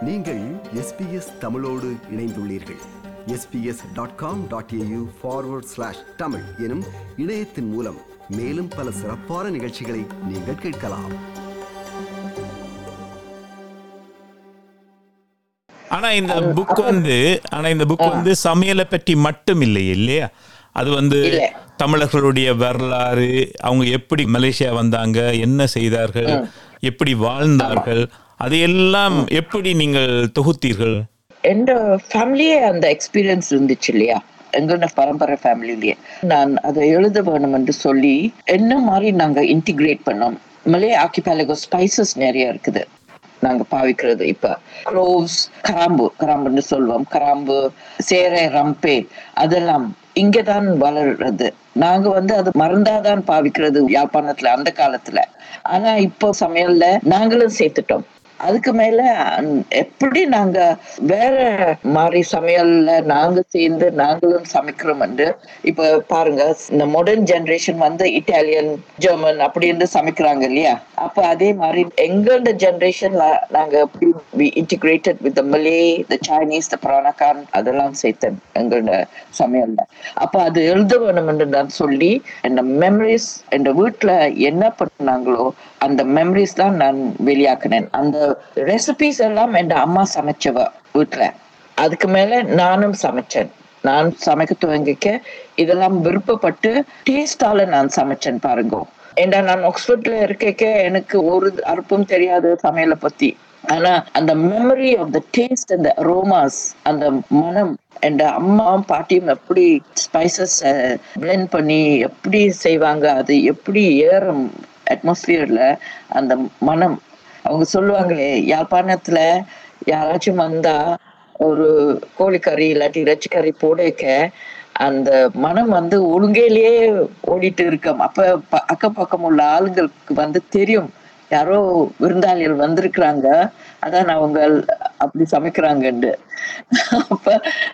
நீங்கள் எஸ்பிஎஸ் தமிழோடு இணைந்துள்ளீர்கள் SBS dot com dot AU forward slash Tamil எனும் இணையத்தின் மூலம் மேலும் பல சிறப்பான நிகழ்ச்சிகளை நீங்கள் கேட்கலாம் ஆனா இந்த புக் வந்து ஆனா இந்த புக் வந்து சமையலை பற்றி மட்டும் இல்லை இல்லையா அது வந்து இல்ல. தமிழர்களுடைய வரலாறு அவங்க எப்படி மலேசியா வந்தாங்க என்ன செய்தார்கள் எப்படி வாழ்ந்தார்கள் அதையெல்லாம் எப்படி நீங்கள் தொகுத்தீர்கள் எந்த ஃபேமிலியே அந்த எக்ஸ்பீரியன்ஸ் இருந்துச்சு இல்லையா எங்களோட பரம்பரை ஃபேமிலிலேயே நான் அதை எழுத வேணும் என்று சொல்லி என்ன மாதிரி நாங்க இன்டிகிரேட் பண்ணோம் மலே ஆக்கிபாலகோ ஸ்பைசஸ் நிறைய இருக்குது நாங்க பாவிக்கிறது இப்ப க்ளோவ்ஸ் கராம்பு கராம்புன்னு சொல்லுவோம் கராம்பு சேரை ரம்பே அதெல்லாம் இங்கதான் வளர்றது நாங்க வந்து அது மறந்தாதான் பாவிக்கிறது யாழ்ப்பாணத்துல அந்த காலத்துல ஆனா இப்போ சமையல்ல நாங்களும் சேர்த்துட்டோம் அதுக்கு மேல அந்- எப்படி நாங்க வேற மாதிரி சமையல்ல நாங்க சேர்ந்து நாங்களும் சமைக்கிறோம் இப்ப பாருங்க இந்த மாடர்ன் ஜெனரேஷன் வந்து இட்டாலியன் ஜெர்மன் அப்படின்னு சமைக்கிறாங்க இல்லையா அப்ப அதே மாதிரி எங்களோட ஜெனரேஷன்ல நாங்க எப்படி integrated with Malay the Chinese the Peranakan அதெல்லாம் சேர்த்தேன் எங்களோட சமையல்ல அப்ப அது எழுத வேணும்னு நான் சொல்லி இந்த மெமரிஸ் என் வீட்டுல என்ன பண்ணாங்களோ அந்த மெமரிஸ் தான் நான் வெளியாக்குனேன் அந்த ரெசிபிஸ் எல்லாம் என் அம்மா சமைச்சவ வீட்டுல அதுக்கு மேல நானும் சமைச்சேன் நான் சமைக்க துவங்கிக்க இதெல்லாம் விருப்பப்பட்டு டேஸ்டால நான் சமைச்சேன் பாருங்க ஏண்டா நான் ஆக்ஸ்போர்ட்ல இருக்க எனக்கு ஒரு அறுப்பும் தெரியாது சமையலை பத்தி ஆனா அந்த மெமரி ஆஃப் த டேஸ்ட் அந்த அரோமாஸ் அந்த மனம் என் அம்மாவும் பாட்டியும் எப்படி ஸ்பைசஸ் blend பண்ணி எப்படி செய்வாங்க அது எப்படி ஏறும் அட்மாஸ்பியர்ல அந்த மனம் அவங்க சொல்லுவாங்களே யாழ்ப்பாணத்துல யாராச்சும் வந்தா ஒரு கோழிக்கறி இல்லாட்டி இறைச்சிக்கறி போடக்க அந்த மனம் வந்து ஒழுங்கையிலேயே ஓடிட்டு இருக்கும் அப்ப ப- அக்கம் பக்கம் உள்ள ஆளுங்களுக்கு வந்து தெரியும் யாரோ விருந்தாளிகள் வந்திருக்கிறாங்க அதான் அவங்க அப்படி சமைக்கிறாங்கன்னு அப்ப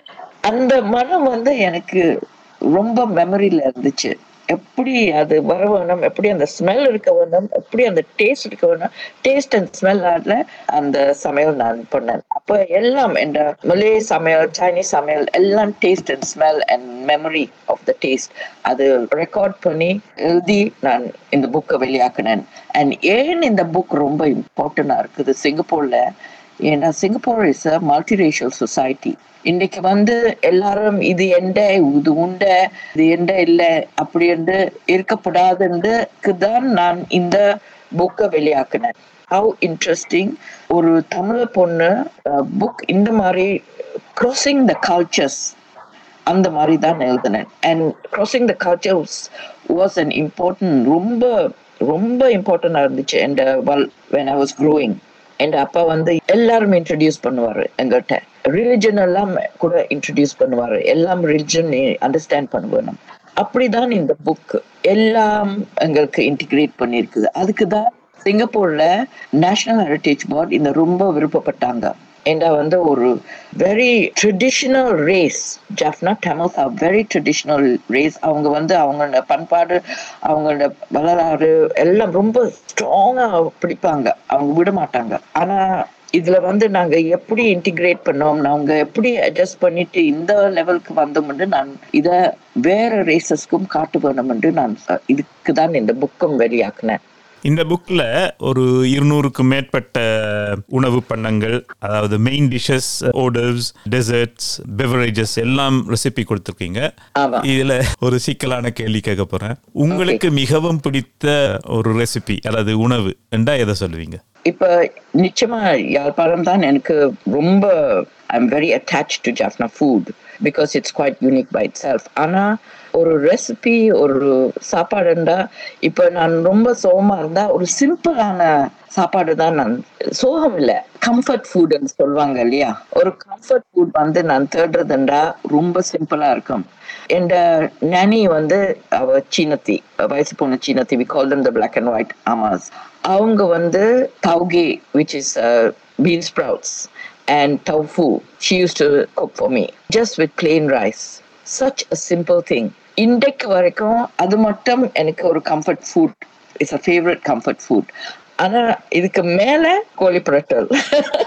அந்த மனம் வந்து எனக்கு ரொம்ப மெமரியில இருந்துச்சு எப்படி அது வர வேணும் எப்படி அந்த ஸ்மெல் இருக்க வேணும் எப்படி அந்த டேஸ்ட் இருக்க வேணும் டேஸ்ட் அண்ட் ஸ்மெல் ஆடல அந்த சமையல் நான் பண்ணேன் அப்ப எல்லாம் என்ற மலே சமையல் சைனீஸ் சமையல் எல்லாம் taste and smell and memory of the taste அது ரெக்கார்ட் பண்ணி எழுதி நான் இந்த புக்கை வெளியாக்குனேன் அண்ட் ஏன் இந்த புக் ரொம்ப இம்பார்ட்டண்டா இருக்குது சிங்கப்பூர்ல ஏன்னா Singapore is a multiracial society இன்னைக்கு வந்து எல்லாரும் இது எந்த இது உண்ட இது எந்த இல்ல அப்படி என்று இருக்கப்படாதுன்னு தான் நான் இந்த புக்கை வெளியாக்குனேன் ஹவு இன்ட்ரெஸ்டிங் ஒரு தமிழ் பொண்ணு புக் இந்த மாதிரி crossing த கல்ச்சர்ஸ் அந்த மாதிரி தான் எழுதினேன் and crossing the cultures was an important ரொம்ப ரொம்ப இம்பார்ட்டண்டா இருந்துச்சு என் வென் ஐ வாஸ் க்ரோயிங் என் அப்பா வந்து எல்லாரும் இன்ட்ரடியூஸ் பண்ணுவாரு எங்கிட்ட ரிலிஜன் எல்லாம் கூட இன்ட்ரடியூஸ் பண்ணுவாரு எல்லாம் ரிலிஜன் அண்டர்ஸ்டாண்ட் பண்ணுவேன் அப்படிதான் இந்த புக் எல்லாம் எங்களுக்கு இன்டிகிரேட் பண்ணியிருக்குது அதுக்கு தான் சிங்கப்பூர்ல நேஷனல் ஹெரிட்டேஜ் போர்ட் இந்த ரொம்ப விருப்பப்பட்டாங்க ஏண்டா வந்து ஒரு very traditional race Jaffna Tamils are very traditional race அவங்க வந்து அவங்களோட பண்பாடு அவங்களோட வரலாறு எல்லாம் ரொம்ப ஸ்ட்ராங்கா பிடிப்பாங்க அவங்க விட மாட்டாங்க ஆனா இதுல வந்து நாங்க எப்படி இன்டிகிரேட் பண்ணோம் நாங்க எப்படி அட்ஜஸ்ட் பண்ணிட்டு இந்த லெவலுக்கு வந்தோம்னு நான் இத வேற ரேசஸ்க்கும் காட்டு வேணும்னு நான் அஹ், இதுக்கு தான் இந்த புக்கும் வெளியாக்குனேன் இந்த புக்ல ஒரு இருநூறுக்கு மேற்பட்ட உணவு பண்டங்கள் அதாவது main dishes others desserts beverages எல்லாம் ரெசிபி கொடுத்துருக்கீங்க ஆமா இதுல ஒரு சிக்கலான கேள்வி கேட்க போறேன் உங்களுக்கு மிகவும் பிடித்த ஒரு ரெசிபி அதாவது உணவு என்றா எதை சொல்லுவீங்க இப்ப நிச்சயமா யாழ்ப்பாணம் தான் எனக்கு ரொம்ப I am very attach to Jaffna food because it's quite unique by itself ஆனா ஒரு ரெசிபி ஒரு சாப்பாடுண்டா இப்ப நான் ரொம்ப சோகமா இருந்தா ஒரு சிம்பிளான சாப்பாடு தான் நான் சோகம் இல்ல கம்ஃபர்ட் ஃபுட்னு சொல்லுவாங்க இல்லையா ஒரு கம்ஃபர்ட் ஃபுட் வந்து நான் தேடுறதுண்டா ரொம்ப சிம்பிளா இருக்கும் என் நானி வந்து அவ சீனத்தி வயசு போன சீனத்தி we call them the black and white amas அவங்க வந்து தௌகே which is uh, bean sprouts and tofu she used to cook for me just with plain rice such a simple thing இன்றைக்கு வரைக்கும் அது மட்டும் எனக்கு ஒரு comfort food it's a favourite comfort food ஆனா இதுக்கு மேல கோழி புரட்டல்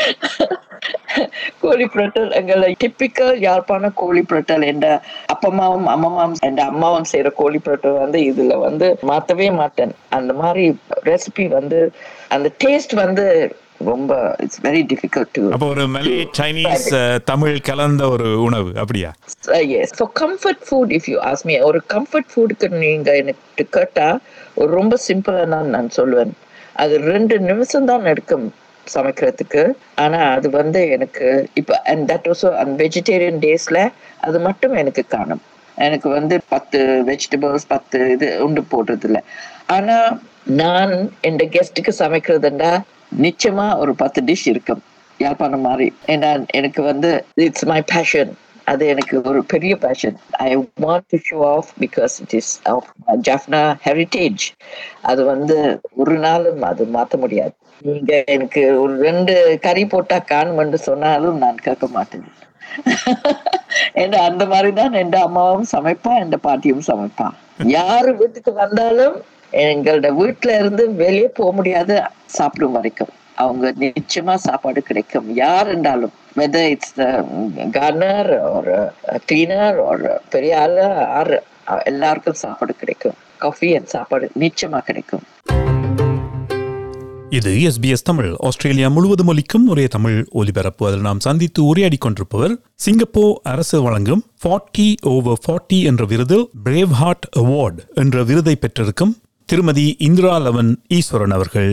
கோழி புரட்டல் எங்களை டிப்பிக்கல் யாழ்ப்பாண கோழி புரட்டல் என்ற அப்பமாவும் அம்மாவும் என்ற அம்மாவும் செய்யற கோழி புரட்டல் வந்து இதுல வந்து மாத்தவே மாட்டேன் அந்த மாதிரி ரெசிபி வந்து அந்த டேஸ்ட் வந்து ரொம்ப இட்ஸ் வெரி டிஃபிகல்ட் டு அப்போ ஒரு மலே சைனீஸ் அஹ், தமிழ் கலந்த ஒரு உணவு அப்படியா yes so comfort food if you ask me ஒரு கம்ஃபர்ட் ஃபுட்டுக்கு நீங்க எனக்கு கேட்டா ஒரு ரொம்ப சிம்பிளா தான் நான் சொல்லுவேன் அது ரெண்டு நிமிஷம் தான் எடுக்கும் சமைக்கிறதுக்கு ஆனா அது வந்து எனக்கு இப்போ அண்ட் தட் ஆல்சோ அந்த வெஜிடேரியன் டேஸ்ல அது மட்டும் எனக்கு காணும் எனக்கு வந்து பத்து வெஜிடபிள்ஸ் பத்து இது உண்டு போடுறது இல்ல ஆனா நான் என் கெஸ்ட்டுக்கு சமைக்கிறதுண்டா நிச்சயமா ஒரு பத்து டிஷ் இருக்கும் யாழ்ப்பாணம் மாதிரி ஏன்னா எனக்கு வந்து இட்ஸ் மை பேஷன் அது எனக்கு ஒரு பெரிய passion I want to show off because it is of Jaffna heritage அது வந்து ஒரு நாளும் அது மாற்ற முடியாது நீங்க எனக்கு ஒரு ரெண்டு கறி போட்டா காணுமென்று சொன்னாலும் நான் கேட்க மாட்டேன் ஏன்னா அந்த மாதிரி தான் எந்த அம்மாவும் சமைப்பா எந்த பாட்டியும் சமைப்பா யாரு வீட்டுக்கு வந்தாலும் எங்களோட வீட்டுல இருந்து வெளியே போக முடியாது சாப்பிடும் வரைக்கும் அவங்க நிச்சயமா சாப்பாடு கிடைக்கும் யார் என்றாலும் வெதர் இட்ஸ் கார்னர் ஒரு கிளீனர் ஒரு பெரிய ஆளு ஆறு எல்லாருக்கும் சாப்பாடு கிடைக்கும் காஃபி அண்ட் சாப்பாடு நிச்சயமா கிடைக்கும் இது எஸ்பிஎஸ் தமிழ் ஆஸ்திரேலியா முழுவதும் ஒலிக்கும் ஒரே தமிழ் ஒலிபரப்பு அதில் நாம் சந்தித்து உரையாடி கொண்டிருப்பவர் சிங்கப்பூர் அரசு வழங்கும் 40 ஓவர் 40 என்ற விருதில் பிரேவ் ஹார்ட் அவார்டு என்ற விருதை பெற்றிருக்கும் திருமதி இந்திரா லவன் ஈஸ்வரன் அவர்கள்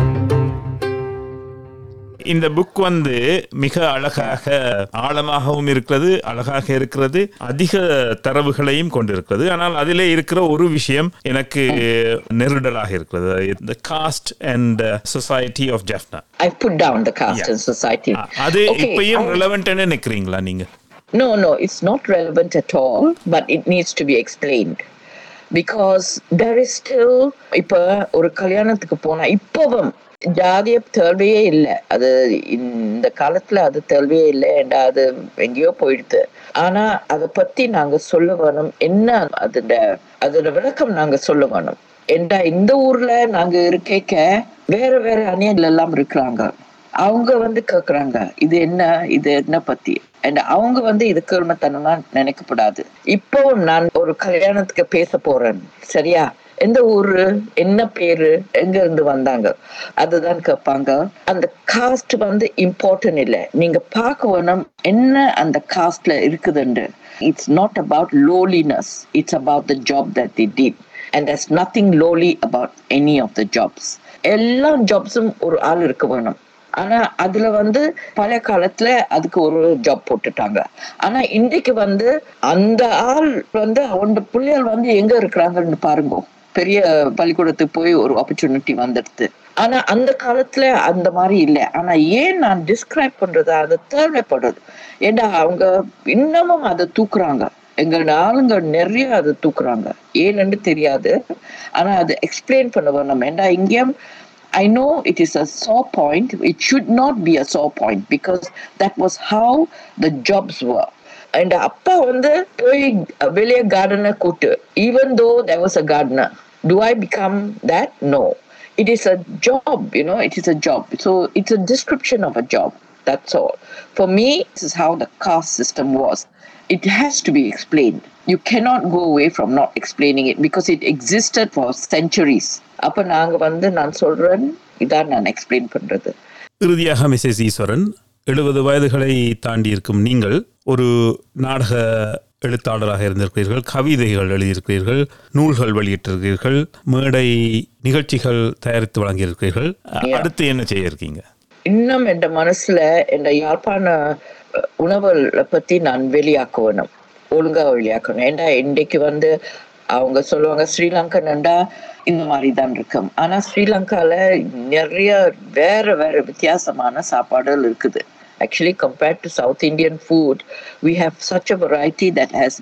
இந்த புக் வந்து மிக அழகாக ஆழமாகவும் இருக்கிறது அழகாக இருக்கிறது அதிக தரவுகளையும் கொண்டிருக்கிறது ஆனால் அதிலே இருக்கிற ஒரு விஷயம் எனக்கு நெருடலாக இருக்கிறது இந்த caste and society of Jaffna I put down the caste Yeah. and society. அது Okay, இப்பயும் I- ரிலவெண்ட்னு நினைக்கிறீங்களா நீங்க No, no, it's not relevant at all, but it needs to be explained. Because there is still, இப்ப ஒரு கல்யாணத்துக்கு போனா இப்பவும் ஜாதிய தேவையே இல்லை அது இந்த காலத்துல அது தேவையே இல்லை and அது எங்கேயோ போயிடுது ஆனா அதை பத்தி நாங்க சொல்ல வேணும் என்ன அதோட அதோட விளக்கம் நாங்க சொல்ல வேணும் ஏண்டா இந்த ஊர்ல நாங்க இருக்கேக்க வேற வேற அணியங்கள் எல்லாம் இருக்கிறாங்க அவங்க வந்து கேக்குறாங்க இது என்ன இது என்ன பத்தி and அவங்க வந்து இது கேள்மத்தனமா நினைக்கப்படாது இப்போ நான் ஒரு கல்யாணத்துக்கு பேச போறேன் சரியா எந்த ஊரு என்ன பேரு எங்க இருந்து வந்தாங்க அதுதான் கேட்பாங்க அந்த காஸ்ட் வந்து இம்பார்ட்டன்ட் இல்லை நீங்க பார்க்க வேணும் என்ன அந்த காஸ்ட்ல இருக்குதுன்னு it's not about lowliness it's about the job that they did and there's nothing lowly about any of the jobs எல்லா ஜாப்ஸும் ஒரு ஆள் இருக்க வேணும் ஆனா அதுல வந்து பழைய காலத்துல அதுக்கு ஒரு ஜாப் போட்டுட்டாங்க ஆனா இன்றைக்கு வந்து அந்த ஆள் வந்து அவனோட பிள்ளைகள் வந்து எங்க இருக்கிறாங்கன்னு பாருங்க பெரிய பள்ளிக்கூடத்துக்கு போய் ஒரு ஆப்பர்ச்சுனிட்டி வந்துடுது ஆனா அந்த காலத்துல அந்த மாதிரி இல்லை ஆனா ஏன் நான் டிஸ்கிரைப் பண்றது அது தேவைப்படுது ஏன்னா அவங்க இன்னமும் அதை தூக்குறாங்க எங்களோட ஆளுங்க நிறைய அதை தூக்குறாங்க ஏன்னு தெரியாது ஆனா அது எக்ஸ்பிளைன் பண்ண வேணும் ஏன்னா இங்கேயும் I know it is a sore point. It should not be a sore point because that was how the jobs were. And அப்பா வந்து போய் வெளியே கார்டனை கூட்டு even though there was a gardener do I become that no it is a job you know it is a job so it's a description of a job that's all for me this is how the caste system was it has to be explained you cannot go away from not explaining it because it existed for centuries அப்ப நாங்க வந்து நான் சொல்றேன் இதான் நான் explain பண்றது இறுதியாக Mrs ஈஸ்வரன் எழுபது வயதுகளை தாண்டி இருக்கும் நீங்கள் ஒரு நாடக எழுத்தாளராக இருந்திருக்கிறீர்கள் கவிதைகள் எழுதியிருக்கிறீர்கள் நூல்கள் வெளியிட்டிருக்கிறீர்கள் மேடை நிகழ்ச்சிகள் தயாரித்து வழங்கியிருக்கிறீர்கள் அடுத்து என்ன செய்ய இருக்கீங்க இன்னும் என் மனசுல என் யாழ்ப்பாண அஹ், உணவுகளை பத்தி நான் வெளியாக்க வேணும் ஒழுங்கா வெளியாக்கணும் ஏண்டா இன்றைக்கு வந்து அவங்க சொல்லுவாங்க ஸ்ரீலங்கன்டா இந்த மாதிரி தான் இருக்கும் ஆனா ஸ்ரீலங்கால நிறைய வேற வேற வித்தியாசமான சாப்பாடுகள் இருக்குது actually compared to South Indian food we have such a variety that has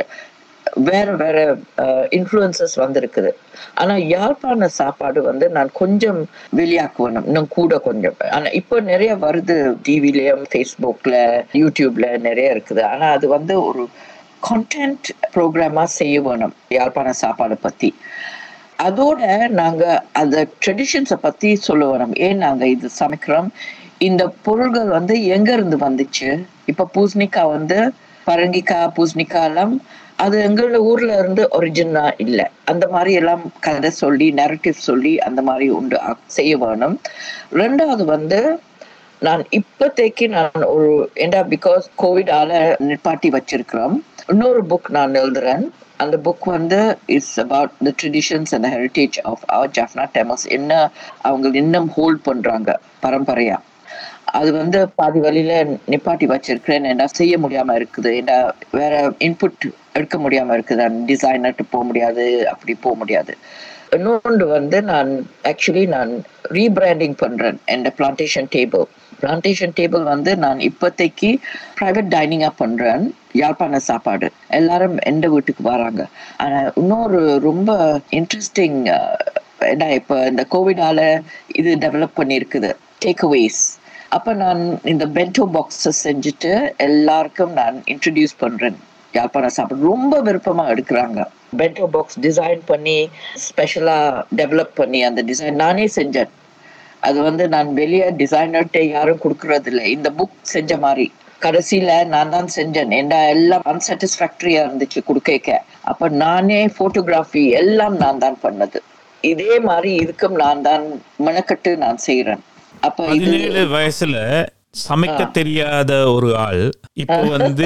வேற வேற இன்ஃப்ளூயன்சஸ் வந்திருக்குது ஆனா யாழ்ப்பாண சாப்பாடு வந்து நான் கொஞ்சம் வெளியாக்குவேன் இன்னும் கூட கொஞ்சம் ஆனா இப்போ நிறைய வருது டிவிலயும் ஃபேஸ்புக்ல யூடியூப்ல நிறைய இருக்குது ஆனா அது வந்து ஒரு கான்டென்ட் ப்ரோக்ராமா செய்ய வேணும் யாழ்ப்பாண சாப்பாடு பத்தி அதோட நாங்க அந்த ட்ரெடிஷன்ஸை பத்தி சொல்ல வேணும் ஏன் நாங்க இது சமைக்கிறோம் இந்த பொருள்கள் வந்து எங்க இருந்து வந்துச்சு இப்ப பூசணிக்காய் வந்து பரங்கிக்காய் பூசணிக்காய் எல்லாம் அது எங்களோட ஊர்ல இருந்து ஒரிஜினா இல்ல அந்த மாதிரி எல்லாம் கதை சொல்லி நரேட்டிவ் சொல்லி அந்த மாதிரி உண்டு ஆ- செய்ய வேணும் ரெண்டாவது வந்து நான் இப்போதைக்கு நான் ஒரு ஏண்டா பிகாஸ் கோவிடால நிப்பாட்டி வச்சிருக்கிறோம் இன்னொரு புக் நான் எழுதுறேன் அந்த புக் வந்து it's about the traditions and heritage of our Jaffna டெமஸ் என்ன அவங்க இன்னும் ஹோல்ட் பண்றாங்க பரம்பரையா அது வந்து பாதி வழியில நிப்பாட்டி வச்சிருக்கிறேன் என்ன செய்ய முடியாம இருக்குது என்ன வேற இன்புட் எடுக்க முடியாம இருக்குது டிசைனர்ட்டு போக முடியாது அப்படி போக முடியாது இன்னொன்று வந்து நான் ஆக்சுவலி நான் ரீபிராண்டிங் பண்றேன் என் பிளான்டேஷன் டேபிள் பிளான்டேஷன் டேபிள் வந்து நான் இப்போதைக்கு ப்ரைவேட் டைனிங்கா பண்றேன் யாழ்ப்பாண சாப்பாடு எல்லாரும் எந்த வீட்டுக்கு வராங்க ஆனா இன்னொரு ரொம்ப இன்ட்ரெஸ்டிங் ஏன்னா இப்போ இந்த கோவிடால இது டெவலப் பண்ணியிருக்குது டேக் அவேஸ் அப்போ நான் இந்த பென்டோ பாக்ஸை செஞ்சுட்டு எல்லாருக்கும் நான் இன்ட்ரடியூஸ் பண்றேன் யாழ்ப்பாண சாப்பாடு ரொம்ப விருப்பமா எடுக்கிறாங்க பென்டோ பாக்ஸ் டிசைன் பண்ணி ஸ்பெஷலா டெவலப் பண்ணி அந்த டிசைன் நானே செஞ்சேன் அது வந்து நான் வெளியே டிசைனர்கிட்ட யாரும் கொடுக்கறது இல்லை இந்த புக் செஞ்ச மாதிரி கடைசியில நான் தான் செஞ்சேன் என்ன எல்லாம் அன்சாட்டிஸ்ஃபேக்டரியா இருந்துச்சு கொடுக்க அப்ப நானே போட்டோகிராஃபி எல்லாம் நான் தான் பண்ணது இதே மாதிரி இதுக்கும் நான் தான் மெனக்கட்டு நான் செய்யறேன் அப்ப இது பதினேழு வயசுல சமைக்க தெரியாத ஒரு ஆள் இப்போ வந்து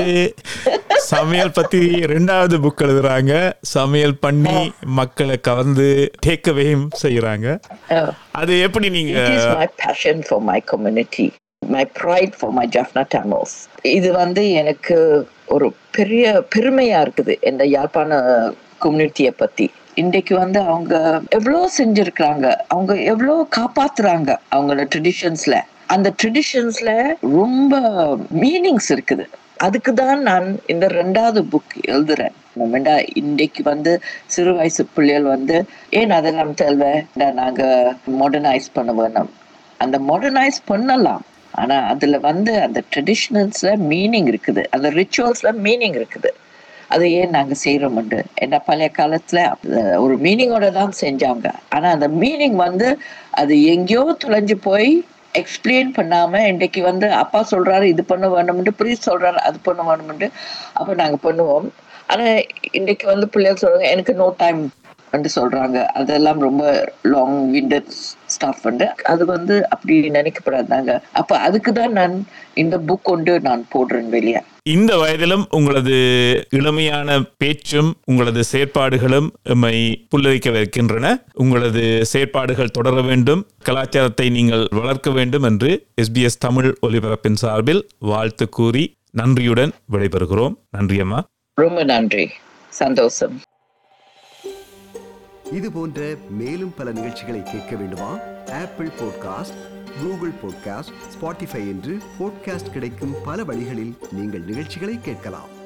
சமையல் பத்தி ரெண்டாவது புக் எழுதுறாங்க சமையல் பண்ணி மக்களை கவர்ந்து டேக்கவேயும் செய்யறாங்க uh, அது எப்படி நீங்க It is my passion for my community. My pride for my Jaffna Tamils. இது வந்து எனக்கு ஒரு பெரிய பெருமையா இருக்குது இந்த யாழ்ப்பாண கம்யூனிட்டியை பத்தி இன்றைக்கு வந்து அவங்க எவ்வளோ செஞ்சிருக்கிறாங்க அவங்க எவ்வளோ காப்பாத்துறாங்க அவங்களோட ட்ரெடிஷன்ஸ்ல அந்த ட்ரெடிஷன்ஸ்ல ரொம்ப மீனிங்ஸ் இருக்குது அதுக்கு தான் நான் இந்த ரெண்டாவது புக் எழுதுறேன் மொமெண்டா இன்றைக்கு வந்து சிறு வயசு பிள்ளைகள் வந்து ஏன் அதெல்லாம் தேவை நாங்க மாடர்னைஸ் பண்ண வேணும் அந்த மாடர்னைஸ் பண்ணலாம் ஆனா அதுல வந்து அந்த ட்ரெடிஷனல்ஸ்ல மீனிங் இருக்குது அந்த ரிச்சுவல்ஸ்ல மீனிங் இருக்குது அது ஏன் நாங்க செய்யறோம்ண்டு ஏன்னா பழைய காலத்துல அது ஒரு மீனிங்கோட தான் செஞ்சாங்க ஆனா அந்த மீனிங் வந்து அது எங்கேயோ தொலைஞ்சு போய் எக்ஸ்பிளைன் பண்ணாம இன்றைக்கு வந்து அப்பா சொல்றாரு இது பண்ண வேணும்னு ப்ரீஸ் சொல்றாரு அது பண்ண வேணும்னு அப்ப நாங்க பண்ணுவோம் ஆனா இன்றைக்கு வந்து பிள்ளைகள் சொல்றாங்க எனக்கு நோ டைம் வந்து சொல்றாங்க அதெல்லாம் ரொம்ப லாங் விண்டட் ஸ்டாஃப் வந்து அது வந்து அப்படி நினைக்கப்படாதாங்க அப்ப அதுக்கு தான் நான் இந்த புக் கொண்டு நான் போடுறேன் வெளியே இந்த வயதிலும் உங்களது இளமையான பேச்சும் உங்களது செயற்பாடுகளும் எம்மை புல்லரிக்க வைக்கின்றன உங்களது செயற்பாடுகள் தொடர வேண்டும் கலாச்சாரத்தை நீங்கள் வளர்க்க வேண்டும் என்று எஸ்பிஎஸ் தமிழ் ஒலிபரப்பின் சார்பில் வாழ்த்து கூறி நன்றியுடன் விடைபெறுகிறோம் நன்றி அம்மா ரொம்ப நன்றி சந்தோஷம் இது போன்ற மேலும் பல நிகழ்ச்சிகளை கேட்க வேண்டுமா Apple podcast Google podcast Spotify என்று பாட்காஸ்ட் கிடைக்கும் பல வழிகளில் நீங்கள் நிகழ்ச்சிகளை கேட்கலாம்